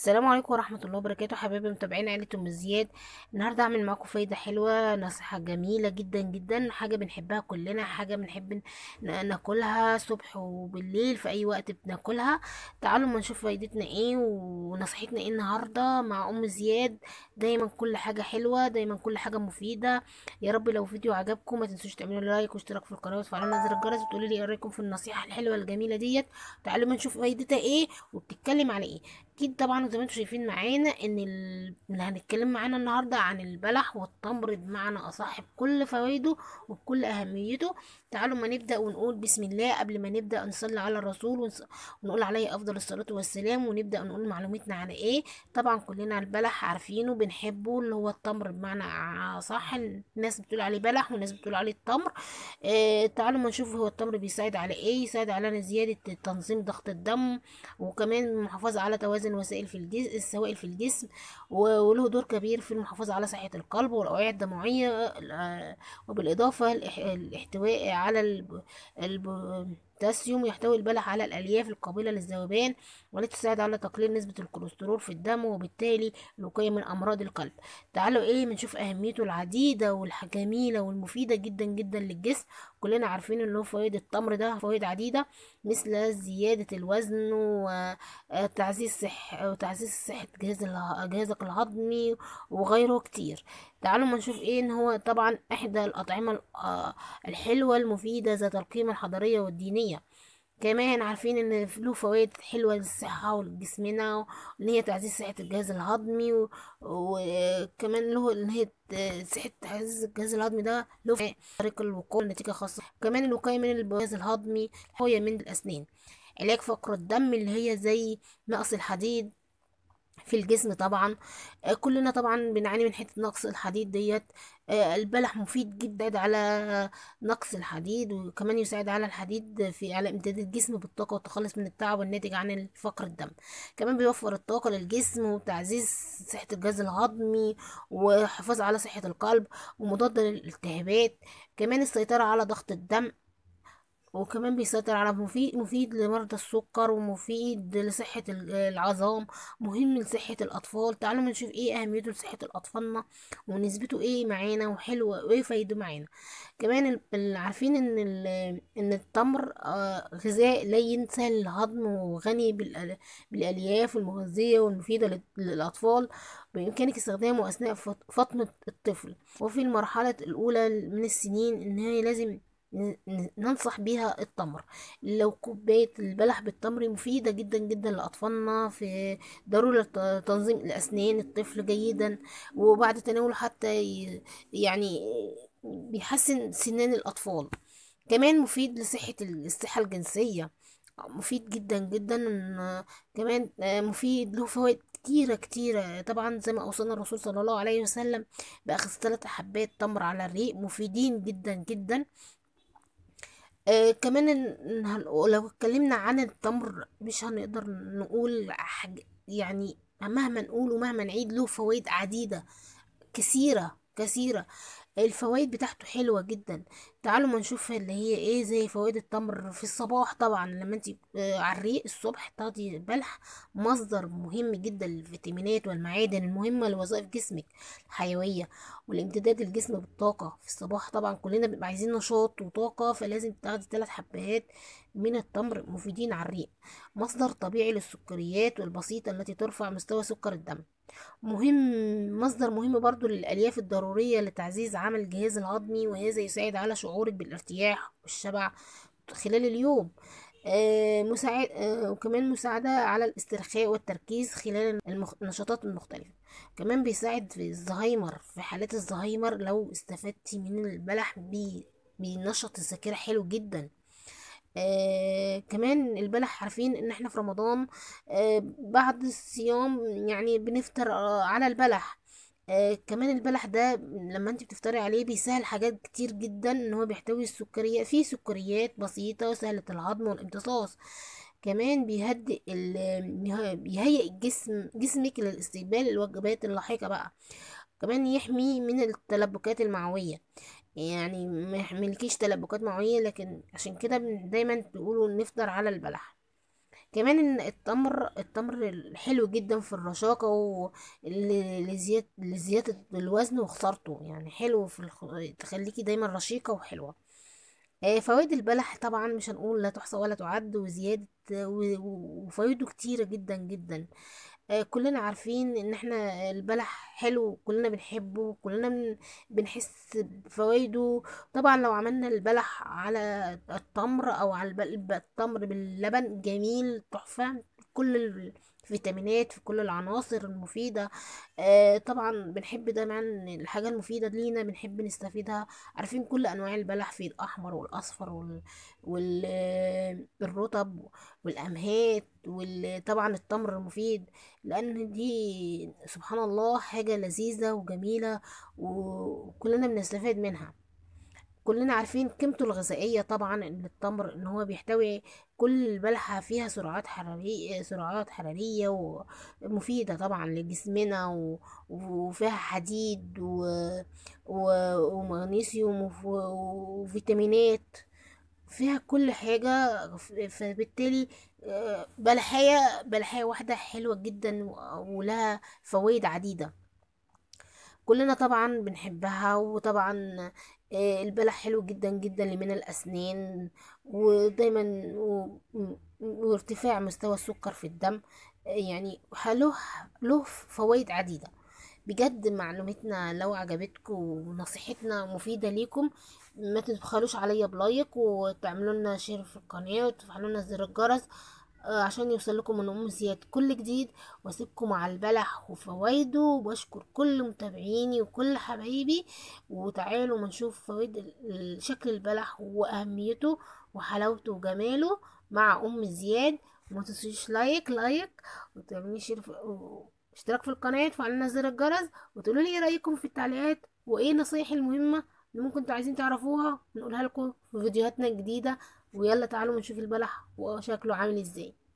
السلام عليكم ورحمة الله وبركاته حبايبي متابعين عيلة ام زياد النهاردة هعمل معاكم فايدة حلوة نصيحة جميلة جدا جدا حاجة بنحبها كلنا حاجة بنحب ن- ناكلها صبح وبالليل في اي وقت بناكلها تعالوا ما نشوف فايدتنا ايه ونصيحتنا ايه النهاردة مع ام زياد دايما كل حاجة حلوة دايما كل حاجة مفيدة يا رب لو فيديو عجبكم ما تنسوش تعملوا لايك واشتراك في القناة وتفعلوا زر الجرس وتقولوا لي ايه رايكم في النصيحة الحلوة الجميلة ديت تعالوا ما نشوف فايدتها ايه وبتتكلم على ايه اكيد طبعا زي ما انتم شايفين معانا ان ال- اللي هنتكلم معانا النهارده عن البلح والتمر بمعنى اصح بكل فوائده وبكل اهميته تعالوا ما نبدا ونقول بسم الله قبل ما نبدا نصلي على الرسول ونص- ونقول عليه افضل الصلاه والسلام ونبدا نقول معلوماتنا عن ايه طبعا كلنا البلح عارفينه بنحبه اللي هو التمر بمعنى صح الناس بتقول عليه بلح والناس بتقول عليه التمر آه تعالوا ما نشوف هو التمر بيساعد على ايه يساعد على زياده تنظيم ضغط الدم وكمان المحافظة على توازن وسائل في الجسم السوائل في الجسم و- وله دور كبير في المحافظة على صحة القلب والأوعية الدموية آه، وبالإضافة الاح- الاحتواء على الب- البوتاسيوم يحتوي البلح على الألياف القابلة للذوبان والتي تساعد على تقليل نسبة الكوليسترول في الدم وبالتالي الوقاية من أمراض القلب تعالوا إيه بنشوف أهميته العديدة والجميلة والمفيدة جدا جدا للجسم كلنا عارفين إن له فوائد التمر ده فوائد عديدة مثل زيادة الوزن وتعزيز صح وتعزيز صحة جهاز اله- جهازك الهضمي وغيره كتير تعالوا ما نشوف ايه ان هو طبعا احدى الأطعمة ال- آه الحلوة المفيدة ذات القيمة الحضارية والدينية كمان عارفين ان له فوائد حلوة للصحة ولجسمنا وان هي تعزيز صحة الجهاز الهضمي و- وكمان له ان هي ت- صحة تعزيز الجهاز الهضمي ده له في طريق الوقوع نتيجة خاصة كمان الوقاية من الجهاز الهضمي الحماية من الأسنان علاج فقر الدم اللي هي زي نقص الحديد في الجسم طبعا آه، كلنا طبعا بنعاني من حته نقص الحديد ديت آه، البلح مفيد جدا على نقص الحديد وكمان يساعد على الحديد في على امداد الجسم بالطاقه والتخلص من التعب الناتج عن فقر الدم كمان بيوفر الطاقه للجسم وتعزيز صحه الجهاز الهضمي وحفاظ على صحه القلب ومضاد للالتهابات كمان السيطره على ضغط الدم وكمان بيسيطر على مفيد مفيد لمرضى السكر ومفيد لصحة ال- العظام مهم لصحة الأطفال تعالوا ما نشوف ايه أهميته لصحة الأطفالنا ونسبته ايه معانا وحلوة وايه فايده معانا كمان ال- ال- عارفين ان ال- ان التمر آه، غذاء لين سهل الهضم وغني بالأل- بالألياف المغذية والمفيدة لل- للأطفال بإمكانك استخدامه أثناء فط- فطمة الطفل وفي المرحلة الأولى من السنين إن هي لازم ن- ن- ننصح بيها التمر لو كوباية البلح بالتمر مفيدة جدا جدا لأطفالنا في ضرورة ت- تنظيم الأسنان الطفل جيدا وبعد تناوله حتى ي- يعني بيحسن سنان الأطفال كمان مفيد لصحة ال- الصحة الجنسية مفيد جدا جدا إن- كمان آه، مفيد له فوائد كتيرة كتيرة طبعا زي ما أوصانا الرسول صلى الله عليه وسلم بأخذ ثلاث حبات تمر على الريق مفيدين جدا جدا آه كمان إن- إن هن- لو اتكلمنا عن التمر مش هنقدر نقول حاجة يعني مهما نقول ومهما نعيد له فوائد عديدة كثيرة كثيرة الفوائد بتاعته حلوة جدا تعالوا ما نشوف اللي هي ايه زي فوائد التمر في الصباح طبعا لما انت على الريق الصبح تاخدي بلح مصدر مهم جدا للفيتامينات والمعادن المهمة لوظائف جسمك الحيوية والامتداد الجسم بالطاقة في الصباح طبعا كلنا بنبقى عايزين نشاط وطاقة فلازم تاخدي ثلاث حبات من التمر مفيدين على الريق مصدر طبيعي للسكريات والبسيطة التي ترفع مستوى سكر الدم مهم مصدر مهم برضو للألياف الضرورية لتعزيز عمل الجهاز الهضمي وهذا يساعد على شعورك بالارتياح والشبع خلال اليوم آه مساعد آه وكمان مساعدة على الاسترخاء والتركيز خلال المخ... النشاطات المختلفة كمان بيساعد في الزهايمر في حالات الزهايمر لو استفدتي من البلح بي... بينشط الذاكرة حلو جدا آه كمان البلح عارفين ان احنا في رمضان آه بعد الصيام يعني بنفطر آه على البلح آه كمان البلح ده لما انت بتفطري عليه بيسهل حاجات كتير جدا ان هو بيحتوي السكريات فيه سكريات بسيطة وسهلة الهضم والامتصاص كمان بيهدئ ال- بيهيئ الجسم جسمك للاستقبال الوجبات اللاحقة بقى كمان يحمي من التلبكات المعوية يعني ما يحملكيش تلبكات معوية لكن عشان كده بن- دايما تقولوا نفطر على البلح كمان ان التمر التمر حلو جدا في الرشاقة ولزيادة لزيادة الوزن وخسارته يعني حلو في الخ... تخليكي دايما رشيقة وحلوة آه، فوائد البلح طبعا مش هنقول لا تحصى ولا تعد وزيادة و- و- وفوائده كتيرة جدا جدا آه، كلنا عارفين ان احنا البلح حلو كلنا بنحبه كلنا بن- بنحس بفوائده طبعا لو عملنا البلح على التمر او على الب- التمر باللبن جميل تحفة كل الفيتامينات في كل العناصر المفيدة آه، طبعا بنحب دايما الحاجة المفيدة لينا بنحب نستفيدها عارفين كل انواع البلح في الاحمر والاصفر وال... وال... آه، الرطب والامهات وطبعا التمر المفيد لان دي سبحان الله حاجة لذيذة وجميلة وكلنا بنستفاد منها كلنا عارفين قيمته الغذائية طبعا ان التمر ان هو بيحتوي كل البلحة فيها سعرات حرارية سعرات حرارية ومفيدة طبعا لجسمنا و... وفيها حديد و... و... ومغنيسيوم وف... وفيتامينات فيها كل حاجة ف- فبالتالي آه، بلحية بلحية واحدة حلوة جدا و- ولها فوائد عديدة كلنا طبعا بنحبها وطبعا آه، البلح حلو جدا جدا لمن الأسنان ودايما و- م- وارتفاع مستوى السكر في الدم آه، يعني له له فوائد عديدة بجد معلوماتنا لو عجبتكم ونصيحتنا مفيدة ليكم ما تبخلوش عليا بلايك وتعملوا لنا شير في القناة وتفعلوا لنا زر الجرس آه، عشان يوصل لكم من ام زياد كل جديد واسيبكم مع البلح وفوائده وبشكر كل متابعيني وكل حبايبي وتعالوا ما نشوف فوائد ال- ال- شكل البلح واهميته وحلاوته وجماله مع ام زياد وما تنسوش لايك لايك وتعملي شير في و- اشتراك في القناة وفعلنا زر الجرس وتقولوا لي ايه رأيكم في التعليقات وايه النصايح المهمة اللي ممكن انتوا عايزين تعرفوها نقولها لكم في فيديوهاتنا الجديدة ويلا تعالوا نشوف البلح وشكله عامل ازاي